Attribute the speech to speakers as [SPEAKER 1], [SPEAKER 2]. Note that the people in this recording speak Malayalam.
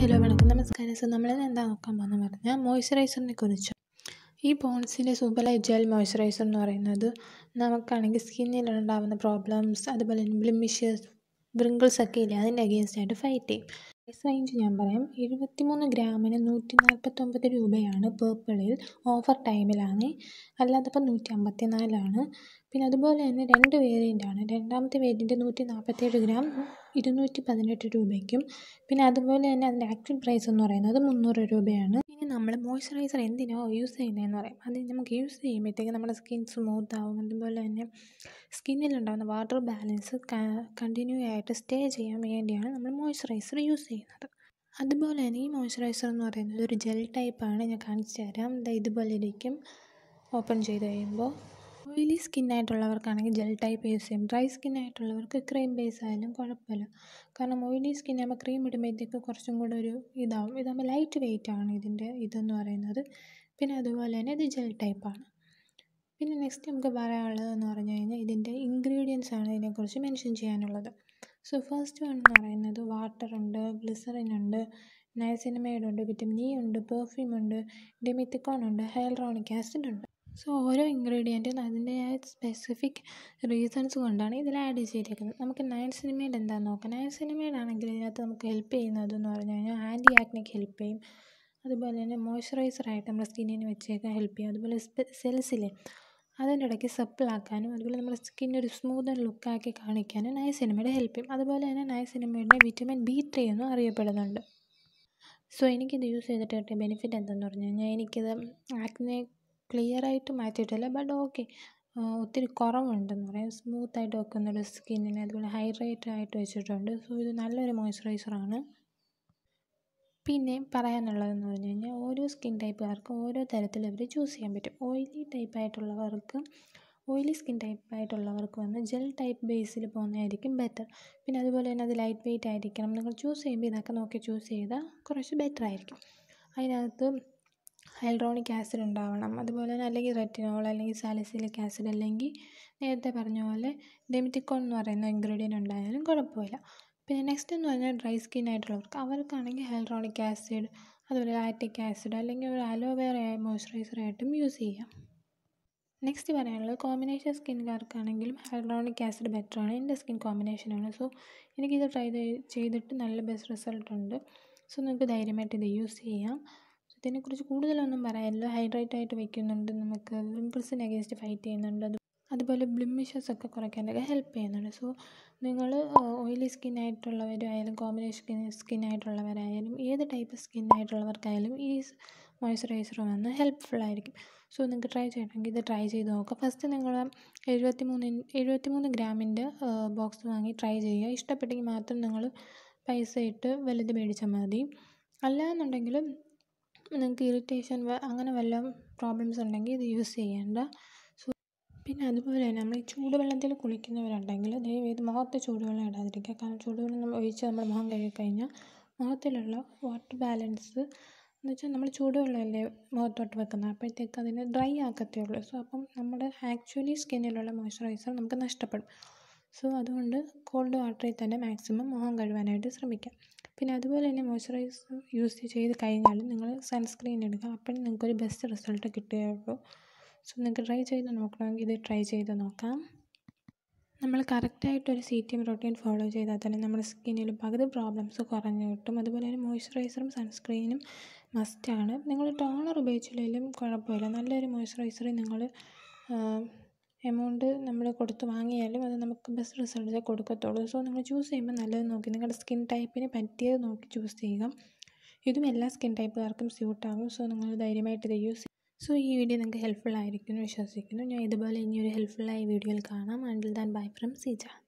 [SPEAKER 1] ഹലോ വണക്കം നമസ്കാരം സോ നമ്മളിന്ന് എന്താ നോക്കാൻ പോകുന്നത് പറഞ്ഞാൽ മോയ്സ്ചറൈസറിനെ കുറിച്ച് ഈ പോൺസിൻ്റെ സൂപ്പർലൈറ്റ് ജെൽ മോയ്സ്ചറൈസർ എന്ന് പറയുന്നത് നമുക്കാണെങ്കിൽ സ്കിന്നിൽ ഉണ്ടാകുന്ന പ്രോബ്ലംസ് അതുപോലെ തന്നെ ബ്ലിമിഷസ് വ്രിങ്കിൾസ് ഒക്കെ ഇല്ലേ അതിൻ്റെ അഗെയിൻസ്റ്റ് ആയിട്ട് ഫൈറ്റ് ചെയ്യും പ്രൈസ് റേഞ്ച് ഞാൻ പറയാം എഴുപത്തിമൂന്ന് ഗ്രാമിന് നൂറ്റി നാൽപ്പത്തൊമ്പത് രൂപയാണ് പേർപ്പിളിൽ ഓഫർ ടൈമിലാണ് അല്ലാത്തപ്പോൾ നൂറ്റി അമ്പത്തി നാലാണ് പിന്നെ അതുപോലെ തന്നെ രണ്ട് വേരിയൻ്റാണ് രണ്ടാമത്തെ വേരിയൻ്റ് നൂറ്റി നാൽപ്പത്തേഴ് ഗ്രാം ഇരുന്നൂറ്റി പതിനെട്ട് രൂപയ്ക്കും പിന്നെ അതുപോലെ തന്നെ അതിൻ്റെ ആക്ച്വൽ പ്രൈസ് എന്ന് പറയുന്നത് മുന്നൂറ് രൂപയാണ് ഇനി നമ്മൾ മോയ്സ്ചറൈസർ എന്തിനാണ് യൂസ് ചെയ്യുന്നതെന്ന് പറയാം അത് നമുക്ക് യൂസ് ചെയ്യുമ്പോഴത്തേക്ക് നമ്മുടെ സ്കിൻ സ്മൂത്ത് ആവും അതുപോലെ തന്നെ സ്കിന്നിലുണ്ടാകുന്ന വാട്ടർ ബാലൻസ് കണ്ടിന്യൂ ആയിട്ട് സ്റ്റേ ചെയ്യാൻ വേണ്ടിയാണ് നമ്മൾ മോയ്സ്ചറൈസർ യൂസ് ചെയ്യുന്നത് അതുപോലെ തന്നെ ഈ മോയ്സ്ചറൈസർ എന്ന് പറയുന്നത് ഒരു ജെൽ ടൈപ്പാണ് ഞാൻ കാണിച്ചു തരാം ദാ ഇതുപോലെ ഇരിക്കും ഓപ്പൺ ചെയ്ത് കഴിയുമ്പോൾ ഓയിലി സ്കിന്നായിട്ടുള്ളവർക്കാണെങ്കിൽ ജെൽ ടൈപ്പ് യൂസ് ചെയ്യും ഡ്രൈ സ്കിന്നായിട്ടുള്ളവർക്ക് ക്രീം ബേസ് ആയാലും കുഴപ്പമില്ല കാരണം ഓയിലി സ്കിൻ ആകുമ്പോൾ ക്രീം ഇടുമ്പോഴത്തേക്ക് കുറച്ചും കൂടെ ഒരു ഇതാവും ഇതാകുമ്പോൾ ലൈറ്റ് വെയിറ്റ് ആണ് ഇതിൻ്റെ ഇതെന്ന് പറയുന്നത് പിന്നെ അതുപോലെ തന്നെ ഇത് ജെൽ ടൈപ്പാണ് പിന്നെ നെക്സ്റ്റ് നമുക്ക് പറയാനുള്ളതെന്ന് പറഞ്ഞു കഴിഞ്ഞാൽ ഇതിൻ്റെ ഇൻഗ്രീഡിയൻസ് ആണ് ഇതിനെക്കുറിച്ച് മെൻഷൻ ചെയ്യാനുള്ളത് സോ ഫസ്റ്റ് വൺ എന്ന് പറയുന്നത് വാട്ടർ ഉണ്ട് ഗ്ലിസറിൻ ഉണ്ട് നയസിനമൈഡ് ഉണ്ട് വിറ്റമിൻ ഇ ഉണ്ട് പെർഫ്യൂം ഉണ്ട് ഡിമിത്തിക്കോൺ ഉണ്ട് ഹൈൽറോണിക് ആസിഡ് ഉണ്ട് സോ ഓരോ ഇൻഗ്രീഡിയൻറ്റും അതിൻ്റെതായ സ്പെസിഫിക് റീസൺസ് കൊണ്ടാണ് ഇതിൽ ആഡ് ചെയ്തിരിക്കുന്നത് നമുക്ക് നയൻസിനിമേഡ് എന്താണെന്ന് നോക്കാം നയൻസിനിമേഡ് ആണെങ്കിൽ ഇതിനകത്ത് നമുക്ക് ഹെൽപ്പ് ചെയ്യുന്നതെന്ന് പറഞ്ഞു കഴിഞ്ഞാൽ ആൻറ്റി ആക്നിക്ക് ഹെൽപ്പ് ചെയ്യും അതുപോലെ തന്നെ മോയ്സ്ചറൈസറായിട്ട് നമ്മുടെ സ്കിന്നിന് വെച്ചേക്കാൻ ഹെൽപ്പ് ചെയ്യും അതുപോലെ സെൽസിലെ അതിൻ്റെ ഇടയ്ക്ക് സപ്പിളാക്കാനും അതുപോലെ നമ്മുടെ സ്കിൻ ഒരു സ്മൂത്ത് ആൻഡ് ലുക്കാക്കി കാണിക്കാനും നയസിനിമയുടെ ഹെൽപ്പ് ചെയ്യും അതുപോലെ തന്നെ നയസിനിമയുടെ വിറ്റമിൻ ബി ത്രീ എന്നും അറിയപ്പെടുന്നുണ്ട് സോ എനിക്കിത് യൂസ് ചെയ്തിട്ട് കിട്ടിയ ബെനിഫിറ്റ് എന്തെന്ന് പറഞ്ഞു കഴിഞ്ഞാൽ എനിക്കിത് ആക്നെ ക്ലിയറായിട്ട് മാറ്റിയിട്ടില്ല ബട്ട് ഓക്കെ ഒത്തിരി കുറവുണ്ടെന്ന് പറയാം സ്മൂത്തായിട്ട് വെക്കുന്നൊരു സ്കിന്നിനെ അതുപോലെ ഹൈഡ്രേറ്റ് ആയിട്ട് വെച്ചിട്ടുണ്ട് സോ ഇത് നല്ലൊരു മോയ്സ്ചറൈസറാണ് പിന്നെ പറയാനുള്ളതെന്ന് പറഞ്ഞു കഴിഞ്ഞാൽ ഓരോ സ്കിൻ ടൈപ്പുകാർക്കും ഓരോ തരത്തിൽ ഇവർ ചൂസ് ചെയ്യാൻ പറ്റും ഓയിലി ടൈപ്പ് ആയിട്ടുള്ളവർക്ക് ഓയിലി സ്കിൻ ടൈപ്പ് ആയിട്ടുള്ളവർക്ക് വന്ന് ജെൽ ടൈപ്പ് ബേസിൽ പോകുന്നതായിരിക്കും ബെറ്റർ പിന്നെ അതുപോലെ തന്നെ അത് ലൈറ്റ് വെയിറ്റ് ആയിരിക്കണം നിങ്ങൾ ചൂസ് ചെയ്യുമ്പോൾ ഇതൊക്കെ നോക്കി ചൂസ് ചെയ്താൽ കുറച്ച് ബെറ്റർ ആയിരിക്കും അതിനകത്ത് ഹൈൽറോണിക് ആസിഡ് ഉണ്ടാവണം അതുപോലെ തന്നെ അല്ലെങ്കിൽ റെറ്റിനോൾ അല്ലെങ്കിൽ സാലിസിലിക് ആസിഡ് അല്ലെങ്കിൽ നേരത്തെ പറഞ്ഞ പോലെ ഡെമിറ്റിക്കോൺ എന്ന് പറയുന്ന ഇൻഗ്രീഡിയൻ്റ് ഉണ്ടായാലും കുഴപ്പമില്ല പിന്നെ നെക്സ്റ്റ് എന്ന് പറഞ്ഞാൽ ഡ്രൈ സ്കിൻ ആയിട്ടുള്ളവർക്ക് അവർക്കാണെങ്കിൽ ഹൈൽറോണിക് ആസിഡ് അതുപോലെ ലാറ്റിക് ആസിഡ് അല്ലെങ്കിൽ ഒരു അലോവേറ മോയ്സ്ചറൈസറായിട്ടും യൂസ് ചെയ്യാം നെക്സ്റ്റ് പറയാനുള്ളത് കോമ്പിനേഷൻ സ്കിൻകാർക്കാണെങ്കിലും ഹൈൽറോണിക് ആസിഡ് ബെറ്ററാണ് എൻ്റെ സ്കിൻ കോമ്പിനേഷനാണ് സോ എനിക്കിത് ട്രൈ ചെയ്തിട്ട് നല്ല ബെസ്റ്റ് റിസൾട്ട് ഉണ്ട് സോ നിങ്ങൾക്ക് ധൈര്യമായിട്ട് ഇത് യൂസ് ചെയ്യാം ഇതിനെക്കുറിച്ച് കൂടുതലൊന്നും പറയാനില്ല ഹൈഡ്രേറ്റ് ആയിട്ട് വെക്കുന്നുണ്ട് നമുക്ക് പിമ്പിൾസിന് അഗേൻസ്റ്റ് ഫൈറ്റ് ചെയ്യുന്നുണ്ട് അത് അതുപോലെ ബ്ലിമിഷസ് ഒക്കെ കുറയ്ക്കാനൊക്കെ ഹെൽപ്പ് ചെയ്യുന്നുണ്ട് സോ നിങ്ങൾ ഓയിലി സ്കിൻ ആയിട്ടുള്ളവരായാലും കോമ്പിനേഷൻ സ്കിൻ സ്കിൻ ആയിട്ടുള്ളവരായാലും ഏത് ടൈപ്പ് സ്കിൻ ആയിട്ടുള്ളവർക്കായാലും ഈ മോയ്സ്ചറൈസർ വന്ന് ഹെൽപ്ഫുൾ ആയിരിക്കും സോ നിങ്ങൾക്ക് ട്രൈ ചെയ്യണമെങ്കിൽ ഇത് ട്രൈ ചെയ്ത് നോക്കുക ഫസ്റ്റ് നിങ്ങൾ എഴുപത്തി മൂന്ന് എഴുപത്തി മൂന്ന് ഗ്രാമിൻ്റെ ബോക്സ് വാങ്ങി ട്രൈ ചെയ്യുക ഇഷ്ടപ്പെട്ടെങ്കിൽ മാത്രം നിങ്ങൾ പൈസ ഇട്ട് വലുത് മേടിച്ചാൽ മതി അല്ലാന്നുണ്ടെങ്കിൽ നിങ്ങൾക്ക് ഇറിറ്റേഷൻ അങ്ങനെ വല്ല പ്രോബ്ലംസ് ഉണ്ടെങ്കിൽ ഇത് യൂസ് ചെയ്യേണ്ട സോ പിന്നെ അതുപോലെ തന്നെ നമ്മൾ ഈ ചൂടുവെള്ളത്തിൽ കുളിക്കുന്നവരുണ്ടെങ്കിൽ ദയവേത് മുഖത്ത് ചൂടുവെള്ളം ഇടാതിരിക്കുക കാരണം ചൂടുവെള്ളം നമ്മൾ ഒഴിച്ച് നമ്മൾ മുഖം കഴുകി കഴിഞ്ഞാൽ മുഖത്തിലുള്ള വാട്ടർ ബാലൻസ് എന്ന് വെച്ചാൽ നമ്മൾ ചൂടുവെള്ളമല്ലേ മുഖത്തോട്ട് വെക്കുന്നത് അപ്പോഴത്തേക്ക് അതിനെ ഡ്രൈ ആക്കത്തേ ഉള്ളൂ സോ അപ്പം നമ്മുടെ ആക്ച്വലി സ്കിന്നിലുള്ള മോയ്സ്ചറൈസർ നമുക്ക് നഷ്ടപ്പെടും സോ അതുകൊണ്ട് കോൾഡ് വാട്ടറിൽ തന്നെ മാക്സിമം മുഖം കഴുകാനായിട്ട് ശ്രമിക്കാം പിന്നെ അതുപോലെ തന്നെ മോയ്സ്ചറൈസർ യൂസ് ചെയ്ത് കഴിഞ്ഞാൽ നിങ്ങൾ സൺസ്ക്രീൻ എടുക്കുക അപ്പോഴും നിങ്ങൾക്കൊരു ബെസ്റ്റ് റിസൾട്ട് കിട്ടുകയുള്ളൂ സോ നിങ്ങൾക്ക് ട്രൈ ചെയ്ത് നോക്കണമെങ്കിൽ ഇത് ട്രൈ ചെയ്ത് നോക്കാം നമ്മൾ കറക്റ്റായിട്ടൊരു C T M routine follow ചെയ്താൽ തന്നെ നമ്മുടെ സ്കിന്നിൽ പകുതി പ്രോബ്ലംസ് കുറഞ്ഞു കിട്ടും അതുപോലെ തന്നെ മോയ്സ്ചറൈസറും സൺസ്ക്രീനും മസ്റ്റാണ് നിങ്ങൾ ടോണർ ഉപയോഗിച്ചില്ലെങ്കിലും കുഴപ്പമില്ല നല്ലൊരു മോയ്സ്ചറൈസർ നിങ്ങൾ എമൗണ്ട് നമ്മൾ കൊടുത്ത് വാങ്ങിയാലും അത് നമുക്ക് ബെസ്റ്റ് റിസൾട്ട്സേ കൊടുക്കത്തുള്ളൂ സോ നിങ്ങൾ ചൂസ് ചെയ്യുമ്പോൾ നല്ലത് നോക്കി നിങ്ങളുടെ സ്കിൻ ടൈപ്പിന് പറ്റിയത് നോക്കി ചൂസ് ചെയ്യുക ഇതും എല്ലാ സ്കിൻ ടൈപ്പുകാർക്കും സ്യൂട്ടാകും സോ നിങ്ങൾ ധൈര്യമായിട്ട് ഇത് യൂസ് സോ ഈ വീഡിയോ നിങ്ങൾക്ക് ഹെൽപ്ഫുൾ ആയിരിക്കുമെന്ന് വിശ്വസിക്കുന്നു ഞാൻ ഇതുപോലെ ഇനിയൊരു ഹെൽപ്ഫുള്ളായ വീഡിയോയിൽ കാണാം until then bye from Seeja